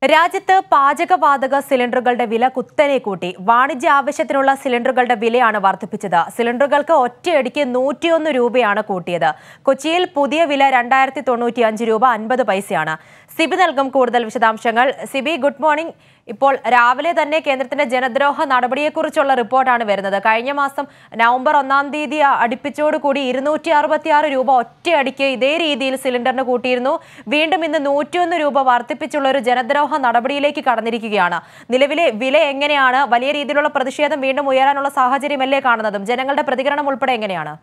രാജ്യത്ത് പാചകവാതക സിലിണ്ടറുകളുടെ വില കുത്തനെ കൂട്ടി വാണിജ്യ ആവശ്യത്തിനുള്ള സിലിണ്ടറുകളുടെ വിലയാണ് വർദ്ധിപ്പിച്ചത് സിലിണ്ടറുകൾക്ക് ഒറ്റയടിക്ക് നൂറ്റിയൊന്ന് രൂപയാണ് കൂട്ടിയത് കൊച്ചിയിൽ പുതിയ വില രണ്ടായിരത്തി തൊണ്ണൂറ്റി അഞ്ച് രൂപ അൻപത് പൈസയാണ് സിബി നൽകും കൂടുതൽ വിശദാംശങ്ങൾ സിബി ഗുഡ് മോർണിംഗ് ഇപ്പോൾ രാവിലെ തന്നെ കേന്ദ്രത്തിന്റെ ജനദ്രോഹ നടപടിയെക്കുറിച്ചുള്ള റിപ്പോർട്ടാണ് വരുന്നത് കഴിഞ്ഞ മാസം നവംബർ ഒന്നാം തീയതി അടുപ്പിച്ചോടുകൂടി ഇരുന്നൂറ്റി അറുപത്തിയാറ് രൂപ ഒറ്റയടിക്ക് ഇതേ രീതിയിൽ സിലിണ്ടറിന് കൂട്ടിയിരുന്നു വീണ്ടും ഇന്ന് നൂറ്റിയൊന്ന് രൂപ വർദ്ധിപ്പിച്ചുള്ള ഒരു ജനദ്രോഹ നടപടിയിലേക്ക് കടന്നിരിക്കുകയാണ് നിലവിലെ വില എങ്ങനെയാണ് വലിയ രീതിയിലുള്ള പ്രതിഷേധം വീണ്ടും ഉയരാനുള്ള സാഹചര്യമല്ലേ കാണുന്നതും ജനങ്ങളുടെ പ്രതികരണം ഉൾപ്പെടെ എങ്ങനെയാണ്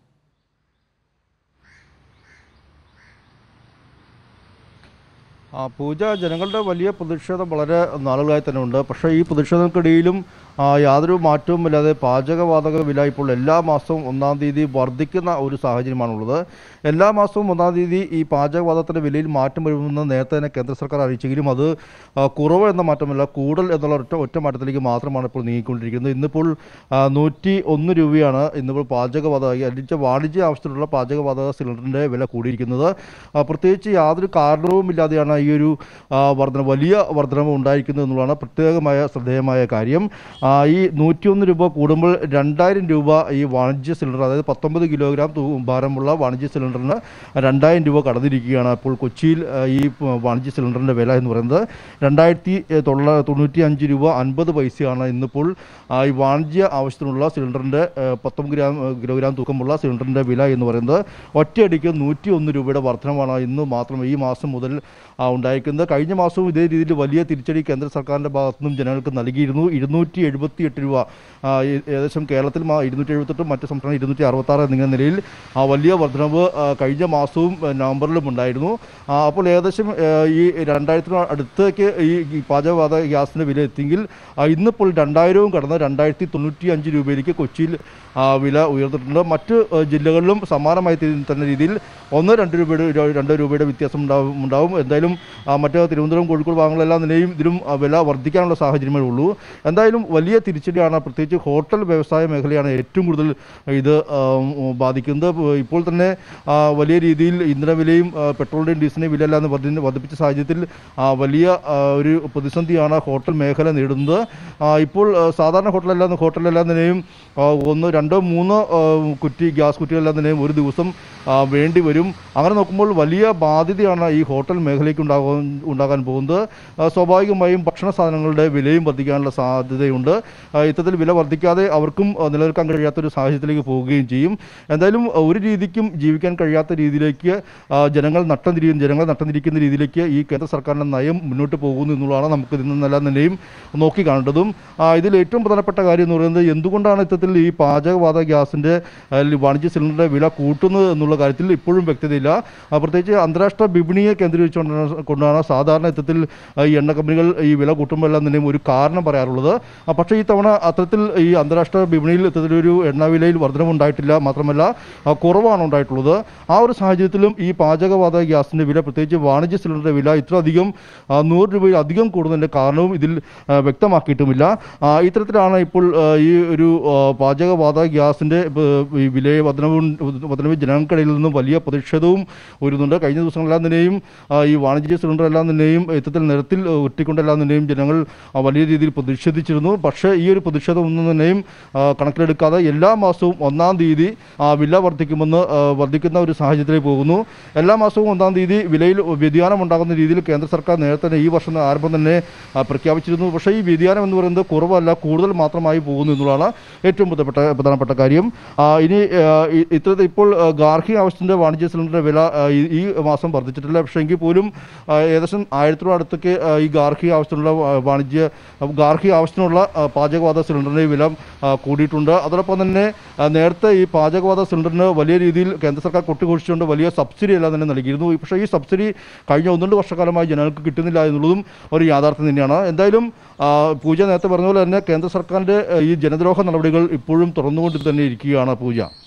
ആ പൂജ ജനങ്ങളുടെ വലിയ പ്രതിഷേധം വളരെ നാളുകളായി തന്നെ ഉണ്ട് പക്ഷേ ഈ പ്രതിഷേധങ്ങൾക്കിടയിലും ആ, യാതൊരു മാറ്റവുമില്ലാതെ പാചകവാതക വില ഇപ്പോൾ എല്ലാ മാസവും ഒന്നാം തീയതി വർദ്ധിക്കുന്ന ഒരു സാഹചര്യമാണുള്ളത് എല്ലാ മാസവും ഒന്നാം തീയതി ഈ പാചകവാതകത്തിൻ്റെ വിലയിൽ മാറ്റം വരുമെന്ന് നേരത്തെ തന്നെ കേന്ദ്ര സർക്കാർ അറിയിച്ചെങ്കിലും അത് ആ, കുറവ് എന്ന മാറ്റമല്ല കൂടുതൽ എന്നുള്ള ഒറ്റ ഒറ്റ മാറ്റത്തിലേക്ക് മാത്രമാണ് ഇപ്പോൾ നീങ്ങിക്കൊണ്ടിരിക്കുന്നത് ഇന്നിപ്പോൾ ആ, നൂറ്റി ഒന്ന് രൂപയാണ് ഇന്നിപ്പോൾ പാചകവാതക അടിച്ച വാണിജ്യ ആവശ്യത്തിലുള്ള പാചകവാതക സിലിണ്ടറിൻ്റെ വില കൂടിയിരിക്കുന്നത് ആ, പ്രത്യേകിച്ച് യാതൊരു കാരണവുമില്ലാതെയാണ് ഈ ഒരു ആ, വർധന വലിയ വർധനവ് ഉണ്ടായിരിക്കുന്നത് എന്നുള്ളതാണ് പ്രത്യേകമായ ശ്രദ്ധേയമായ കാര്യം ആ, ഈ നൂറ്റിയൊന്ന് രൂപ കൂടുമ്പോൾ രണ്ടായിരം രൂപ ഈ വാണിജ്യ സിലിണ്ടർ അതായത് പത്തൊമ്പത് കിലോഗ്രാം തൂ ഭാരമുള്ള വാണിജ്യ സിലിണ്ടറിന് രണ്ടായിരം രൂപ കടന്നിരിക്കുകയാണ് അപ്പോൾ കൊച്ചിയിൽ ആ, ഈ പ- വാണിജ്യ സിലിണ്ടറിൻ്റെ വില എന്ന് പറയുന്നത് രണ്ടായിരത്തി തൊള്ള തൊണ്ണൂറ്റി അഞ്ച് രൂപ അൻപത് പൈസയാണ് ഇന്നിപ്പോൾ ആ, ഈ വാണിജ്യ ആവശ്യത്തിനുള്ള സിലിണ്ടറിൻ്റെ പത്തൊമ്പത് ഗ്രാം കിലോഗ്രാം തൂക്കമുള്ള സിലിണ്ടറിൻ്റെ വില എന്ന് പറയുന്നത് ഒറ്റയടിക്ക് നൂറ്റി ഒന്ന് രൂപയുടെ വർധനമാണ് ഇന്ന് മാത്രം ഈ മാസം മുതൽ ആ, ഉണ്ടായിരിക്കുന്നത് കഴിഞ്ഞ മാസവും ഇതേ രീതിയിൽ വലിയ തിരിച്ചടി കേന്ദ്ര സർക്കാരിൻ്റെ ഭാഗത്തു നിന്നും ജനങ്ങൾക്ക് നൽകിയിരുന്നു ഇരുന്നൂറ്റി എഴുപത്തി എട്ട് രൂപ ആ, ഏ- ഏകദേശം കേരളത്തിൽ മാ- ഇരുന്നൂറ്റി എഴുപത്തെട്ടും മറ്റ് സംസ്ഥാനം ഇരുന്നൂറ്റി അറുപത്തി ആറ് എന്നിങ്ങനെ നിലയിൽ ആ, വലിയ വർധനവ് ആ, കഴിഞ്ഞ മാസവും ആ, നവംബറിലും ഉണ്ടായിരുന്നു ആ, അപ്പോൾ ഏകദേശം ആ, ഈ രണ്ടായിരത്തിന് അടുത്തേക്ക് ഈ ഈ പാചകവാത ഗ്യാസിൻ്റെ വില എത്തിയെങ്കിൽ ആ, ഇന്നിപ്പോൾ രണ്ടായിരവും കടന്ന് രണ്ടായിരത്തി തൊണ്ണൂറ്റി അഞ്ച് രൂപയിലേക്ക് കൊച്ചിയിൽ ആ, വില ഉയർന്നിട്ടുണ്ട് മറ്റ് ആ, ജില്ലകളിലും സമാനമായ തി- തന്നെ രീതിയിൽ ഒന്ന് രണ്ട് രൂപയുടെ ഒരു- രണ്ട് രൂപയുടെ വ്യത്യാസം ഉണ്ടാവും ഉണ്ടാവും എന്തായാലും ആ, മറ്റ് തിരുവനന്തപുരം കോഴിക്കോട് ഭാഗങ്ങളെല്ലാം നിലയും ഇതിലും ആ, വില വർദ്ധിക്കാനുള്ള സാഹചര്യമേ ഉള്ളൂ എന്തായാലും വലിയ തിരിച്ചടിയാണ് പ്രത്യേകിച്ച് ഹോട്ടൽ വ്യവസായ മേഖലയാണ് ഏറ്റവും കൂടുതൽ ഇത് ആ, ഉം, ബാധിക്കുന്നത് ഇപ്പോൾ തന്നെ ആ, വലിയ രീതിയിൽ ഇന്ധനവിലയും ആ, പെട്രോളിൻ്റെയും ഡീസലിൻ്റെയും വിലയെല്ലാം വർദ്ധി വർദ്ധിപ്പിച്ച സാഹചര്യത്തിൽ ആ, വലിയ ആ, ഒരു പ്രതിസന്ധിയാണ് ഹോട്ടൽ മേഖല നേരിടുന്നത് ആ, ഇപ്പോൾ ആ, സാധാരണ ഹോട്ടലെല്ലാം ഹോട്ടലെല്ലാം തന്നെയും ആ, ഒന്ന് രണ്ടോ മൂന്നോ ആ, കുറ്റി ഗ്യാസ് കുറ്റികളെല്ലാം തന്നെയും ഒരു ദിവസം ആ, വേണ്ടി വരും അങ്ങനെ നോക്കുമ്പോൾ വലിയ ബാധ്യതയാണ് ഈ ഹോട്ടൽ മേഖലയ്ക്ക് ഉണ്ടാകാൻ ഉണ്ടാകാൻ പോകുന്നത് ആ, സ്വാഭാവികമായും ഭക്ഷണ സാധനങ്ങളുടെ വിലയും വർദ്ധിക്കാനുള്ള സാധ്യതയുണ്ട് ആ, ഇത്തരത്തിൽ വില വർദ്ധിക്കാതെ അവർക്കും ആ, നിലനിൽക്കാൻ കഴിയാത്തൊരു സാഹചര്യത്തിലേക്ക് പോവുകയും ചെയ്യും എന്തായാലും ആ, ഒരു രീതിക്കും ജീവിക്കാൻ കഴിയാത്ത രീതിയിലേക്ക് ആ, ജനങ്ങൾ നട്ടം തിരിയും ജനങ്ങൾ നട്ടം തിരിക്കുന്ന രീതിയിലേക്ക് ഈ കേന്ദ്ര സർക്കാരിൻ്റെ നയം മുന്നോട്ട് പോകുന്നു എന്നുള്ളതാണ് നമുക്ക് ഇതിൽ നിന്നെല്ലാം തന്നെയും നോക്കി കാണേണ്ടതും ആ, ഇതിൽ ഏറ്റവും പ്രധാനപ്പെട്ട കാര്യം എന്ന് പറയുന്നത് എന്തുകൊണ്ടാണ് ഇത്തരത്തിൽ ഈ പാചകവാതക ഗ്യാസിൻ്റെ വാണിജ്യ സിലിണ്ടറിൻ്റെ വില കൂട്ടുന്നത് എന്നുള്ള കാര്യത്തിൽ ഇപ്പോഴും വ്യക്തതയില്ല ആ, പ്രത്യേകിച്ച് അന്താരാഷ്ട്ര വിപണിയെ കേന്ദ്രീകരിച്ചുകൊണ്ടാണ് കൊണ്ടാണ് സാധാരണ ഇത്തരത്തിൽ ആ, ഈ എണ്ണ കമ്പനികൾ ഈ വില കൂട്ടുമ്പോൾ എല്ലാം തന്നെയും ഒരു കാരണം പറയാറുള്ളത് ആ, പക്ഷേ ഈ തവണ അത്തരത്തിൽ ഈ അന്താരാഷ്ട്ര വിപണിയിൽ ഇത്തരത്തിലൊരു എണ്ണ വിലയിൽ വർധനവുണ്ടായിട്ടില്ല മാത്രമല്ല ആ, കുറവാണ് ഉണ്ടായിട്ടുള്ളത് ആ ഒരു സാഹചര്യത്തിലും ഈ പാചകവാതക ഗ്യാസിൻ്റെ വില പ്രത്യേകിച്ച് വാണിജ്യ സിലിണ്ടറിൻ്റെ വില ഇത്രയധികം ആ, നൂറ് രൂപയിൽ അധികം കൂടുന്നതിൻ്റെ കാരണവും ഇതിൽ ആ, വ്യക്തമാക്കിയിട്ടുമില്ല ആ, ഇത്തരത്തിലാണ് ഇപ്പോൾ ആ, ഈ ഒരു ആ, പാചകവാതക ഗ്യാസിൻ്റെ ഈ വില വർധനവും വർധനവ് ജനങ്ങൾക്കിടയിൽ നിന്നും വലിയ പ്രതിഷേധവും വരുന്നുണ്ട് കഴിഞ്ഞ ദിവസങ്ങളെല്ലാം തന്നെയും ആ, ഈ വാണിജ്യ സിലിണ്ടർ എല്ലാം തന്നെയും ഇത്തരത്തിൽ നിരത്തിൽ ഒറ്റിക്കൊണ്ടെല്ലാം തന്നെയും ജനങ്ങൾ ആ, വലിയ രീതിയിൽ പ്രതിഷേധിച്ചിരുന്നു പക്ഷേ ഈ ഒരു പ്രതിഷേധം ഒന്നും തന്നെയും ആ, കണക്കിലെടുക്കാതെ എല്ലാ മാസവും ഒന്നാം തീയതി ആ, വില വർദ്ധിക്കുമെന്ന് ആ, വർദ്ധിക്കുന്ന ഒരു സാഹചര്യത്തിലേക്ക് പോകുന്നു എല്ലാ മാസവും ഒന്നാം തീയതി വിലയിൽ വ്യതിയാനം ഉണ്ടാകുന്ന രീതിയിൽ കേന്ദ്ര സർക്കാർ നേരത്തെ തന്നെ ഈ വർഷം ആരംഭം തന്നെ ആ, പ്രഖ്യാപിച്ചിരുന്നു പക്ഷേ ഈ വ്യതിയാനം എന്ന് പറയുന്നത് കുറവല്ല കൂടുതൽ മാത്രമായി പോകുന്നു എന്നുള്ളതാണ് ഏറ്റവും പ്രധാനപ്പെട്ട പ്രധാനപ്പെട്ട കാര്യം ആ, ഇനി ആ, ഇ- ഇത്തരത്തിൽ ഇപ്പോൾ ആ, ഗാർഹിക ആവശ്യത്തിൻ്റെ വാണിജ്യ സിലിണ്ടറിൻ്റെ വില ആ, ഈ- ഈ മാസം വർദ്ധിച്ചിട്ടില്ല പക്ഷേ എങ്കിൽ പോലും ആ, ഏകദേശം ആയിരത്തിനോട് അടുത്തൊക്കെ ആ, ഈ ഗാർഹിക ആവശ്യത്തിനുള്ള ആ, വാണിജ്യ ആ, ഗാർഹിക ആവശ്യത്തിനുള്ള ആ, പാചകവാത സിലിണ്ടറിൻ്റെ വില ആ, കൂടിയിട്ടുണ്ട് അതോടൊപ്പം തന്നെ ആ, നേരത്തെ ഈ പാചകവാത സിലിണ്ടറിന് വലിയ രീതിയിൽ കേന്ദ്ര സർക്കാർ കൊട്ടിഘോഷിച്ചുകൊണ്ട് വലിയ സബ്സിഡി എല്ലാം തന്നെ നൽകിയിരുന്നു പക്ഷേ ഈ സബ്സിഡി കഴിഞ്ഞ ഒന്ന് രണ്ട് വർഷക്കാലമായി ജനങ്ങൾക്ക് കിട്ടുന്നില്ല എന്നുള്ളതും ഒരു യാഥാർത്ഥ്യം തന്നെയാണ് എന്തായാലും ആ, പൂജ നേരത്തെ പറഞ്ഞ പോലെ തന്നെ കേന്ദ്ര സർക്കാരിൻ്റെ ആ, ഈ ജനദ്രോഹ നടപടികൾ ഇപ്പോഴും തുറന്നുകൊണ്ട് തന്നെ ഇരിക്കുകയാണ് പൂജ